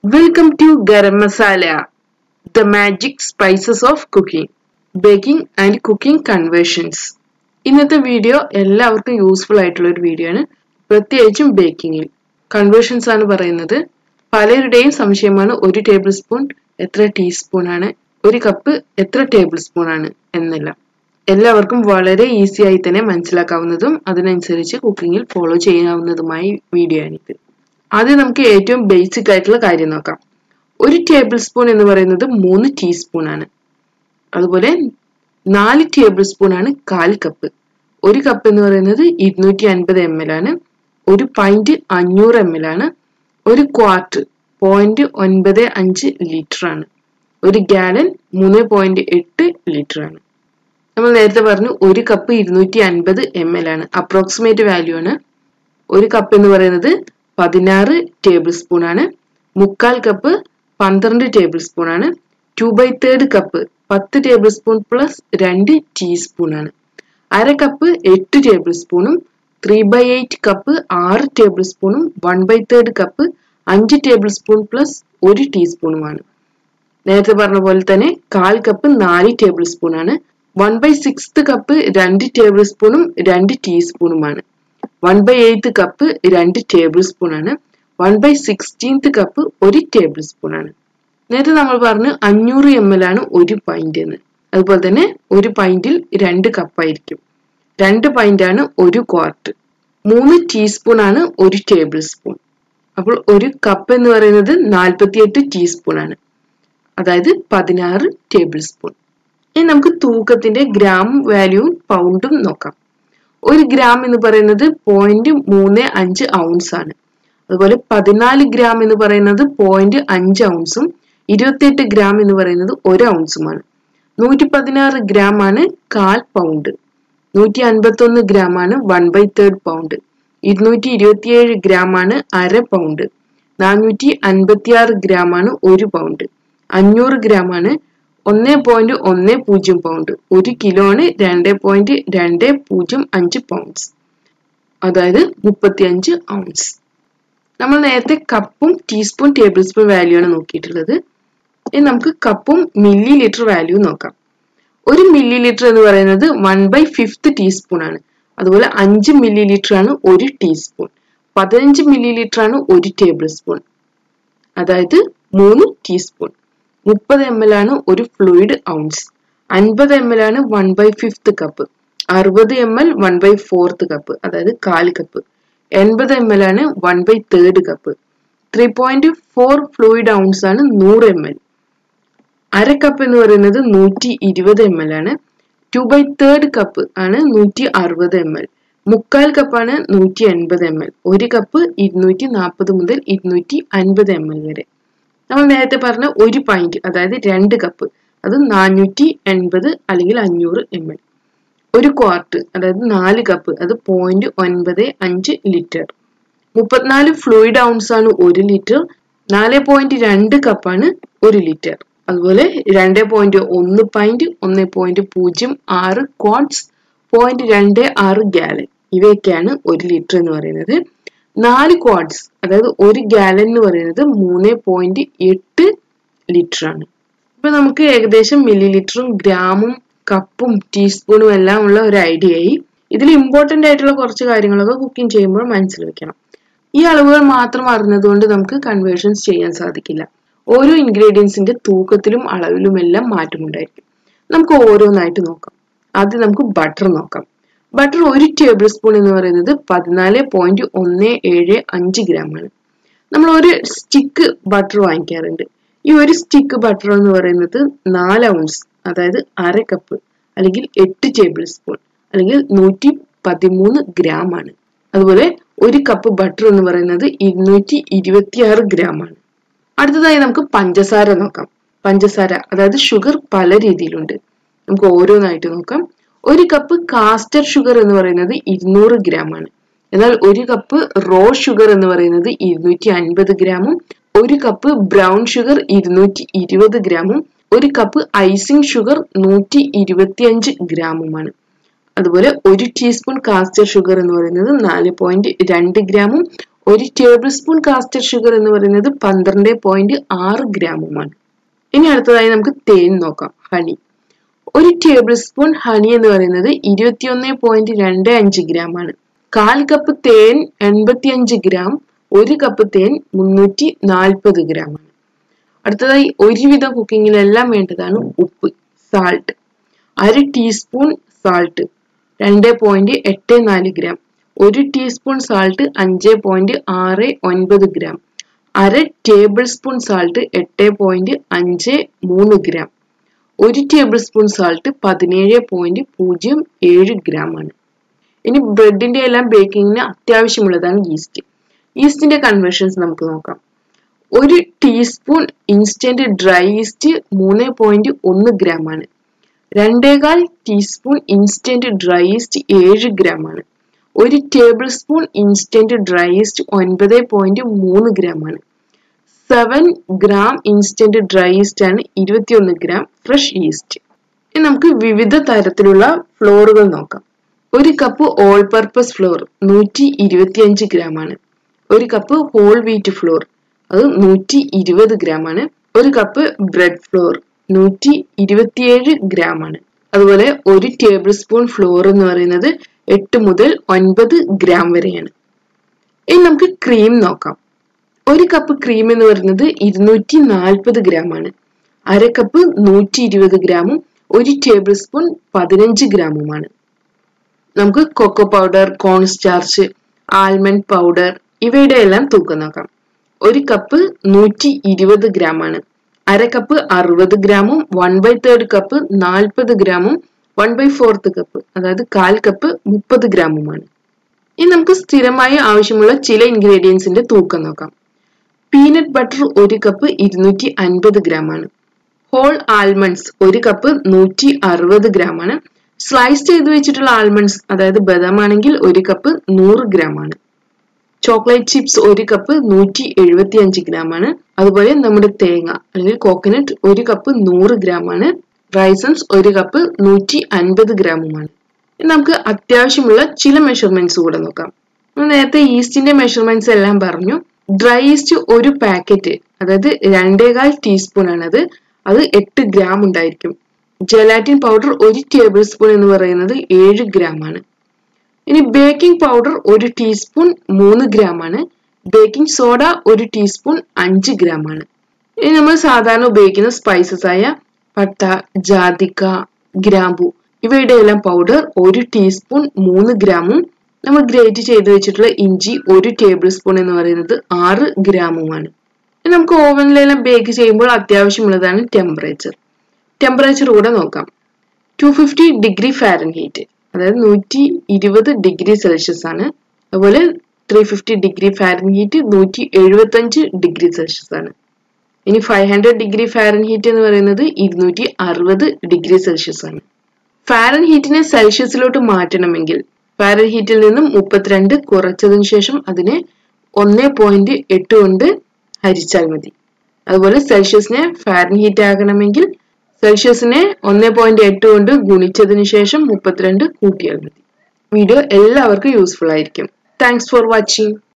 Welcome to Garam Masala, the magic spices of cooking, baking and cooking conversions. ഇന്നത്തെ video എല്ലാവർക്കും useful ആയിട്ടുള്ള ഒരു video ആണ് പ്രത്യേകിച്ചും ബേക്കിങ്ങിൽ കൺവേർഷൻസ് ആണ് പറയുന്നത് പലരുടെയും സംശയമാണ് ഒരു ടേബിൾ സ്പൂൺ എത്ര ടീസ്പൂൺ ആണ് ഒരു കപ്പ് എത്ര ടേബിൾ സ്പൂൺ ആണ് എന്നെല്ലാം എല്ലാവർക്കും വളരെ ഈസി ആയി തന്നെ മനസ്സിലാക്കാവുന്നതും അതിനനുസരിച്ച് കുക്കിങ്ങിൽ ഫോളോ ചെയ്യാവുന്നതുമായ വീഡിയോ ആണിത് ആദ്യം നമുക്ക് ഏറ്റവും ബേസിക് ആയിട്ടുള്ള കാര്യം നോക്കാം ഒരു ടേബിൾ സ്പൂൺ എന്ന് പറയുന്നത് മൂന്ന് ടീസ്പൂൺ ആണ് അതുപോലെ നാല് ടേബിൾ സ്പൂൺ ആണ് കാൽ കപ്പ് ഒരു കപ്പ് എന്ന് പറയുന്നത് ഇരുന്നൂറ്റി അൻപത് എം എൽ ആണ് ഒരു പൈന്റ് അഞ്ഞൂറ് എം എൽ ആണ് ഒരു ക്വാർട്ടർ പോയിന്റ് ഒൻപത് അഞ്ച് ലിറ്റർ ആണ് ഒരു ഗാലൻ മൂന്ന് പോയിന്റ് എട്ട് ലിറ്റർ ആണ് നമ്മൾ നേരത്തെ പറഞ്ഞു ഒരു കപ്പ് ഇരുന്നൂറ്റി അൻപത് എം എൽ ആണ് അപ്രോക്സിമേറ്റ് വാല്യൂ ആണ് ഒരു കപ്പ് എന്ന് പറയുന്നത് പതിനാറ് ടേബിൾ സ്പൂൺ ആണ് മുക്കാൽ കപ്പ് പന്ത്രണ്ട് ടേബിൾ സ്പൂൺ ആണ് ടു ബൈ തേർഡ് കപ്പ് പത്ത് ടേബിൾ സ്പൂൺ പ്ലസ് രണ്ട് ടീസ്പൂൺ ആണ് അര കപ്പ് എട്ട് ടേബിൾ സ്പൂണും ത്രീ ബൈ എയ്റ്റ് കപ്പ് ആറ് ടേബിൾ സ്പൂണും വൺ ബൈ തേർഡ് കപ്പ് അഞ്ച് ടേബിൾ സ്പൂൺ പ്ലസ് ഒരു ടീസ്പൂണുമാണ് നേരത്തെ പറഞ്ഞ പോലെ തന്നെ കാൽ കപ്പ് നാല് ടേബിൾ സ്പൂൺ ആണ് വൺ ബൈ സിക്സ്ത് കപ്പ് രണ്ട് ടേബിൾ സ്പൂണും രണ്ട് ടീസ്പൂണുമാണ് വൺ ബൈ എയ്ത്ത് കപ്പ് രണ്ട് ടേബിൾ സ്പൂൺ ആണ് വൺ ബൈ സിക്സ്റ്റീൻത്ത് കപ്പ് ഒരു ടേബിൾ സ്പൂൺ ആണ് നേരത്തെ നമ്മൾ പറഞ്ഞു അഞ്ഞൂറ് എം എൽ ആണ് ഒരു പൈന്റ് എന്ന് അതുപോലെ തന്നെ ഒരു പൈന്റിൽ രണ്ട് കപ്പായിരിക്കും രണ്ട് പൈന്റ് ആണ് ഒരു ക്വാർട്ടർ മൂന്ന് ടീസ്പൂൺ ആണ് ഒരു ടേബിൾ സ്പൂൺ അപ്പോൾ ഒരു കപ്പ് എന്ന് പറയുന്നത് നാൽപ്പത്തിയെട്ട് ടീസ്പൂൺ ആണ് അതായത് പതിനാറ് ടേബിൾ സ്പൂൺ ഇനി നമുക്ക് തൂക്കത്തിന്റെ ഗ്രാം വാല്യൂവും പൗണ്ടും നോക്കാം ഒരു ഗ്രാം എന്ന് പറയുന്നത് പോയിന്റ് മൂന്ന് അഞ്ച് ഔൺസ് ആണ് അതുപോലെ പതിനാല് ഗ്രാം എന്ന് പറയുന്നത് പോയിന്റ് അഞ്ച് ഔൺസും ഇരുപത്തിയെട്ട് ഗ്രാം എന്ന് പറയുന്നത് ഒരു ഔൺസുമാണ് നൂറ്റി പതിനാറ് ഗ്രാം ആണ് കാൽ പൗണ്ട് നൂറ്റി അൻപത്തി ഒന്ന് ഗ്രാം ആണ് വൺ ബൈ തേർഡ് പൗണ്ട് ഇരുന്നൂറ്റി ഇരുപത്തിയേഴ് ഗ്രാം ആണ് അര പൗണ്ട് നാനൂറ്റി അൻപത്തിയാറ് ഗ്രാം ആണ് ഒരു പൗണ്ട് അഞ്ഞൂറ് ഗ്രാം ആണ് ഒന്ന് പോയിന്റ് ഒന്ന് പൂജ്യം പൗണ്ട് ഒരു കിലോ ആണ് രണ്ട് പോയിന്റ് രണ്ട് പൂജ്യം അഞ്ച് പൗണ്ട്സ് അതായത് മുപ്പത്തിയഞ്ച് ഔൺസ് നമ്മൾ നേരത്തെ കപ്പും ടീസ്പൂൺ ടേബിൾ സ്പൂൺ വാല്യൂ ആണ് നോക്കിയിട്ടുള്ളത് ഇനി നമുക്ക് കപ്പും മില്ലി ലിറ്റർ വാല്യൂ നോക്കാം ഒരു മില്ലി ലിറ്റർ എന്ന് പറയുന്നത് വൺ ബൈ ഫിഫ്ത്ത് ടീസ്പൂൺ ആണ് അതുപോലെ അഞ്ച് മില്ലി ലിറ്റർ ആണ് ഒരു ടീസ്പൂൺ പതിനഞ്ച് മില്ലി ലിറ്റർ ആണ് ഒരു ടേബിൾ സ്പൂൺ അതായത് മൂന്ന് ടീസ്പൂൺ മുപ്പത് എം എൽ ആണ് ഒരു ഫ്ലൂയിഡ് ഔൺസ് അൻപത് എം എൽ ആണ് വൺ ബൈ ഫിഫ്ത്ത് കപ്പ് അറുപത് M L one by fourth cup അതായത് കാല് കപ്പ് എൺപത് എം എൽ ആണ് one by third cup three point four fluid ounce ആണ് നൂറ് എം എൽ അര കപ്പ് എന്ന് പറയുന്നത് നൂറ്റി ഇരുപത് എം എൽ ആണ് ടു ബൈ തേർഡ് കപ്പ് ആണ് നൂറ്റി അറുപത് എം എൽ മുക്കാൽ കപ്പാണ് നൂറ്റി എൺപത് എം എൽ ഒരു കപ്പ് ഇരുന്നൂറ്റി നാൽപ്പത് മുതൽ ഇരുന്നൂറ്റി അൻപത് എം എൽ വരെ നമ്മൾ നേരത്തെ പറഞ്ഞ ഒരു പൈന്റ് അതായത് രണ്ട് കപ്പ് അത് നാനൂറ്റി എൺപത് അല്ലെങ്കിൽ അഞ്ഞൂറ് എം എൽ ഒരു ക്വാർട്ട് അതായത് നാല് കപ്പ് അത് പോയിന്റ് ഒൻപത് അഞ്ച് ലിറ്റർ മുപ്പത്തിനാല് ഫ്ലൂയിഡ് ഔൺസ് ആണ് ഒരു ലിറ്റർ നാല് പോയിന്റ് രണ്ട് കപ്പാണ് ഒരു ലിറ്റർ അതുപോലെ രണ്ട് പോയിന്റ് ഒന്ന് പൈന്റ് ഒന്ന് പോയിന്റ് പൂജ്യം ആറ് ക്വാട്സ് പോയിന്റ് രണ്ട് ആറ് ഗാലൻ ഇവയൊക്കെയാണ് ഒരു ലിറ്റർ എന്ന് പറയുന്നത് നാല് ക്വാഡ്സ് അതായത് ഒരു ഗാലൻ എന്ന് പറയുന്നത് മൂന്ന് പോയിന്റ് എട്ട് ലിറ്റർ ആണ് ഇപ്പൊ നമുക്ക് ഏകദേശം മില്ലി ലിറ്ററും ഗ്രാമും കപ്പും ടീസ്പൂണും എല്ലാം ഉള്ള ഒരു ഐഡിയ ആയി ഇതിൽ ഇമ്പോർട്ടന്റ് ആയിട്ടുള്ള കുറച്ച് കാര്യങ്ങളൊക്കെ കുക്കിംഗ് ചെയ്യുമ്പോൾ മനസ്സിൽ വെക്കണം ഈ അളവുകൾ മാത്രം അറിഞ്ഞതുകൊണ്ട് നമുക്ക് കൺവേർഷൻസ് ചെയ്യാൻ സാധിക്കില്ല ഓരോ ഇൻഗ്രീഡിയൻസിന്റെ തൂക്കത്തിലും അളവിലും എല്ലാം മാറ്റമുണ്ടായിരിക്കും നമുക്ക് ഓരോന്നായിട്ട് നോക്കാം ആദ്യം നമുക്ക് ബട്ടർ നോക്കാം ബട്ടർ ഒരു ടേബിൾ സ്പൂൺ എന്ന് പറയുന്നത് പതിനാല് പോയിന്റ് ഒന്ന് ഏഴ് അഞ്ച് ഗ്രാം ആണ് നമ്മൾ ഒരു സ്റ്റിക്ക് ബട്ടർ വാങ്ങിക്കാറുണ്ട് ഈ ഒരു സ്റ്റിക്ക് ബട്ടർ എന്ന് പറയുന്നത് നാല് ഔൺസ് അതായത് അര കപ്പ് അല്ലെങ്കിൽ എട്ട് ടേബിൾ സ്പൂൺ അല്ലെങ്കിൽ നൂറ്റി പതിമൂന്ന് ഗ്രാം ആണ് അതുപോലെ ഒരു കപ്പ് ബട്ടർ എന്ന് പറയുന്നത് ഇരുന്നൂറ്റി ഇരുപത്തിയാറ് ഗ്രാം ആണ് അടുത്തതായി നമുക്ക് പഞ്ചസാര നോക്കാം പഞ്ചസാര അതായത് ഷുഗർ പല രീതിയിലുണ്ട് നമുക്ക് ഓരോന്നായിട്ട് നോക്കാം ഒരു കപ്പ് കാസ്റ്റർ ഷുഗർ എന്ന് പറയുന്നത് ഇരുന്നൂറ് ഗ്രാം ആണ് എന്നാൽ ഒരു കപ്പ് റോ ഷുഗർ എന്ന് പറയുന്നത് ഇരുന്നൂറ്റി അൻപത് ഗ്രാമും ഒരു കപ്പ് ബ്രൗൺ ഷുഗർ ഇരുന്നൂറ്റി ഇരുപത് ഗ്രാമും ഒരു കപ്പ് ഐസിംഗ് ഷുഗർ നൂറ്റി ഇരുപത്തിയഞ്ച് ഗ്രാമുമാണ് അതുപോലെ ഒരു ടീസ്പൂൺ കാസ്റ്റർ ഷുഗർ എന്ന് പറയുന്നത് നാല് പോയിന്റ് രണ്ട് ഗ്രാമും ഒരു ടേബിൾ സ്പൂൺ കാസ്റ്റർ ഷുഗർ എന്ന് പറയുന്നത് പന്ത്രണ്ട് പോയിന്റ് ആറ് ഗ്രാമുമാണ് ഇനി അടുത്തതായി നമുക്ക് തേൻ നോക്കാം ഹണി ഒരു ടേബിൾ സ്പൂൺ ഹണി എന്ന് പറയുന്നത് ഇരുപത്തിയൊന്ന് പോയിന്റ് രണ്ട് അഞ്ച് ഗ്രാം ആണ് കാൽ കപ്പ് തേൻ എൺപത്തിയഞ്ച് ഗ്രാം ഒരു കപ്പ് തേൻ മുന്നൂറ്റി നാൽപ്പത് ഗ്രാം ആണ് അടുത്തതായി ഒരുവിധ കുക്കിങ്ങിലെല്ലാം വേണ്ടതാണ് ഉപ്പ് സാൾട്ട് അര ടീസ്പൂൺ സാൾട്ട് രണ്ട് പോയിന്റ് എട്ട് നാല് ഗ്രാം ഒരു ടീസ്പൂൺ സാൾട്ട് അഞ്ച് പോയിന്റ് ആറ് ഒൻപത് ഗ്രാം അര ടേബിൾ സ്പൂൺ സാൾട്ട് എട്ട് പോയിന്റ് അഞ്ച് മൂന്ന് ഗ്രാം ഒരു ടേബിൾ സ്പൂൺ സാൾട്ട് പതിനേഴ് പോയിന്റ് പൂജ്യം ഏഴ് ഗ്രാം ആണ് ഇനി ബ്രെഡിന്റെ എല്ലാം ബേക്കിങ്ങിന് അത്യാവശ്യമുള്ളതാണ് ഈസ്റ്റ് ഈസ്റ്റിന്റെ കൺവേർഷൻസ് നമുക്ക് നോക്കാം ഒരു ടീസ്പൂൺ ഇൻസ്റ്റന്റ് ഡ്രൈ ഈസ്റ്റ് മൂന്ന് പോയിന്റ് ഒന്ന് ഗ്രാം ആണ് രണ്ടേകാൽ ടീസ്പൂൺ ഇൻസ്റ്റന്റ് ഡ്രൈ ഈസ്റ്റ് ഏഴ് ഗ്രാം ആണ് ഒരു table spoon instant dry yeast ഒൻപത് പോയിന്റ് മൂന്ന് ഗ്രാം ആണ് seven gram instant dry yeast ആണ് ഇരുപത്തിയൊന്ന് ഗ്രാം ഫ്രഷ് ഈസ്റ്റ് ഇനി നമുക്ക് വിവിധ തരത്തിലുള്ള ഫ്ലോറുകൾ നോക്കാം ഒരു കപ്പ് ഓൾ പർപ്പസ് ഫ്ലോർ നൂറ്റി ഇരുപത്തിയഞ്ച് ഗ്രാം ആണ് ഒരു കപ്പ് ഹോൾ വീറ്റ് ഫ്ലോർ അത് നൂറ്റി ഇരുപത് ഗ്രാം ആണ് ഒരു കപ്പ് ബ്രെഡ് ഫ്ലോർ നൂറ്റി ഇരുപത്തിയേഴ് ഗ്രാം ആണ് അതുപോലെ ഒരു ടേബിൾ സ്പൂൺ ഫ്ലോർ എന്ന് പറയുന്നത് എട്ട് മുതൽ ഒൻപത് ഗ്രാം വരെയാണ് ഇനി നമുക്ക് ക്രീം നോക്കാം ഒരു കപ്പ് ക്രീം എന്ന് പറയുന്നത് ഇരുന്നൂറ്റി നാൽപ്പത് ഗ്രാം ആണ് അര കപ്പ് നൂറ്റി ഇരുപത് ഗ്രാമും ഒരു ടേബിൾ സ്പൂൺ പതിനഞ്ച് ഗ്രാമുമാണ് നമുക്ക് cocoa powder corn starch almond powder ഇവയുടെ എല്ലാം തൂക്കം നോക്കാം ഒരു കപ്പ് നൂറ്റി ഇരുപത് ഗ്രാം ആണ് അര കപ്പ് അറുപത് ഗ്രാമും വൺ ബൈ തേർഡ് കപ്പ് നാൽപ്പത് ഗ്രാമും വൺ ബൈ ഫോർത്ത് കപ്പ് അതായത് കാൽ കപ്പ് മുപ്പത് ഗ്രാമുമാണ് ഇനി നമുക്ക് സ്ഥിരമായി ആവശ്യമുള്ള ചില ഇൻഗ്രീഡിയൻസിന്റെ തൂക്കം നോക്കാം പീനട്ട് ബട്ടർ ഒരു കപ്പ് ഇരുന്നൂറ്റി അൻപത് ഗ്രാം ആണ് ഹോൾ ആൽമണ്ട്സ് ഒരു കപ്പ് നൂറ്റി അറുപത് ഗ്രാം ആണ് സ്ലൈസ് ചെയ്ത് വെച്ചിട്ടുള്ള ആൽമണ്ട്സ് അതായത് ബദാം ആണെങ്കിൽ ഒരു കപ്പ് നൂറ് ഗ്രാം ആണ് ചോക്ലേറ്റ് ചിപ്സ് ഒരു കപ്പ് നൂറ്റി എഴുപത്തി അഞ്ച് ഗ്രാം ആണ് അതുപോലെ നമ്മുടെ തേങ്ങ അല്ലെങ്കിൽ കോക്കനട്ട് ഒരു കപ്പ് നൂറ് ഗ്രാം ആണ് റൈസൻസ് ഒരു കപ്പ് നൂറ്റി അൻപത് ഗ്രാമുമാണ് നമുക്ക് അത്യാവശ്യമുള്ള ചില മെഷർമെന്റ്സ് കൂടെ നോക്കാം നേരത്തെ ഈസ്റ്റിന്റെ മെഷർമെന്റ്സ് എല്ലാം പറഞ്ഞു ഡ്രൈ ഈസ്റ്റ് ഒരു പാക്കറ്റ് അതായത് രണ്ടേകാൽ ടീസ്പൂൺ ആണത് അത് എട്ട് ഗ്രാം ഉണ്ടായിരിക്കും ജലാറ്റിൻ പൗഡർ ഒരു ടേബിൾ സ്പൂൺ എന്ന് പറയുന്നത് ഏഴ് ഗ്രാം ആണ് ഇനി ബേക്കിംഗ് പൗഡർ ഒരു ടീസ്പൂൺ മൂന്ന് ഗ്രാം ആണ് ബേക്കിംഗ് സോഡ ഒരു ടീസ്പൂൺ അഞ്ച് ഗ്രാം ആണ് ഇനി നമ്മൾ സാധാരണ ഉപയോഗിക്കുന്ന സ്പൈസസ് ആയ പട്ട ജാതിക്ക ഗ്രാമ്പു ഇവയുടെ എല്ലാം പൗഡർ ഒരു ടീസ്പൂൺ മൂന്ന് ഗ്രാമും നമ്മൾ ഗ്രേറ്റ് ചെയ്ത് വെച്ചിട്ടുള്ള ഇഞ്ചി ഒരു ടേബിൾ സ്പൂൺ എന്ന് പറയുന്നത് ആറ് ഗ്രാമുമാണ് നമുക്ക് ഓവനിലെല്ലാം ബേക്ക് ചെയ്യുമ്പോൾ അത്യാവശ്യമുള്ളതാണ് ടെമ്പറേച്ചർ ടെമ്പറേച്ചർ കൂടെ നോക്കാം two fifty degree Fahrenheit അതായത് നൂറ്റി ഇരുപത് ഡിഗ്രി സെൽഷ്യസ് ആണ് അതുപോലെ three fifty degree Fahrenheit നൂറ്റി എഴുപത്തി അഞ്ച് ഡിഗ്രി സെൽഷ്യസ് ആണ് ഇനി five hundred degree Fahrenheit എന്ന് പറയുന്നത് ഇരുന്നൂറ്റി അറുപത് ഡിഗ്രി സെൽഷ്യസ് ആണ് ഫാരൻ ഹീറ്റിനെ സെൽഷ്യസിലോട്ട് മാറ്റണമെങ്കിൽ ഫാരൻ ഹീറ്റിൽ നിന്നും മുപ്പത്തിരണ്ട് കുറച്ചതിന് ശേഷം അതിനെ ഒന്ന് പോയിന്റ് എട്ട് കൊണ്ട് ഹരിച്ചാൽ മതി അതുപോലെ സെൽഷ്യസിനെ ഫാരൻ ഹീറ്റ് ആകണമെങ്കിൽ സെൽഷ്യസിനെ ഒന്ന് പോയിന്റ് എട്ട് കൊണ്ട് ഗുണിച്ചതിന് ശേഷം മുപ്പത്തിരണ്ട് കൂട്ടിയാൽ മതി വീഡിയോ എല്ലാവർക്കും യൂസ്ഫുൾ ആയിരിക്കും താങ്ക്സ് ഫോർ വാച്ചിങ്